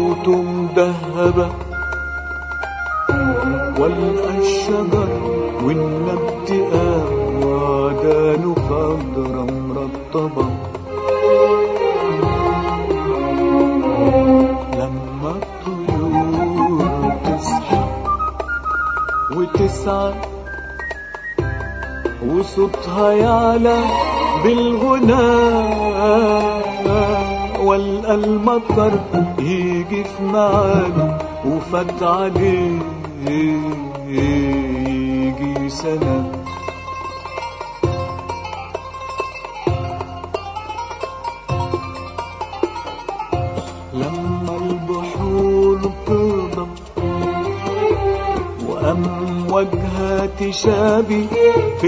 خيوطه مدهبة والقى الشجر والنبت قام وعدانه خضرة مرطبة لما الطيور تصحى وتسعى وصوتها يعلى بالغناء والقى المطر يجي في ميعاده وفات عليه يجي سنة لما البحور تغضب وأمواجها تشابي في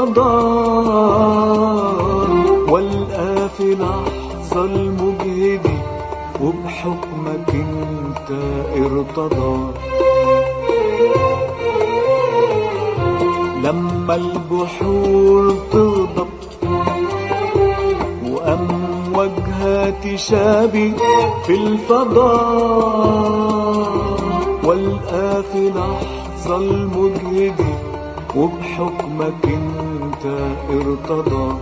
الفضاء والقى في لحظة المجهد وبحكمك انت ارتضى لما البحور تغضب وأمواجها تشابي في الفضاء والقى في لحظة المجهد وبحكمك انت ارتضى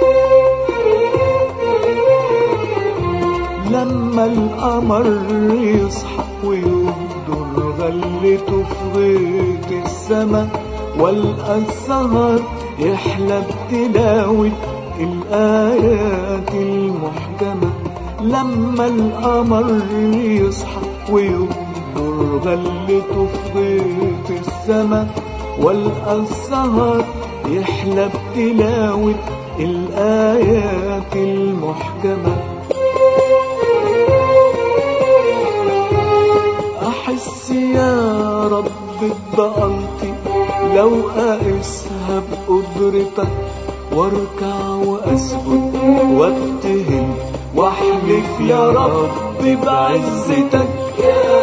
لما القمر يصحى ويبدر غلته في غيط السما والقى السهر يحلى بتلاوة الآيات المحكمة لما القمر يصحى ويبدر غلته في غيط السما والقى السهر يحلى بتلاوة الآيات المحكمة أحس يا رب بضالتي لو أقسها بقدرتك واركع وأسجد وابتهل واحلف يا رب بعزتك يا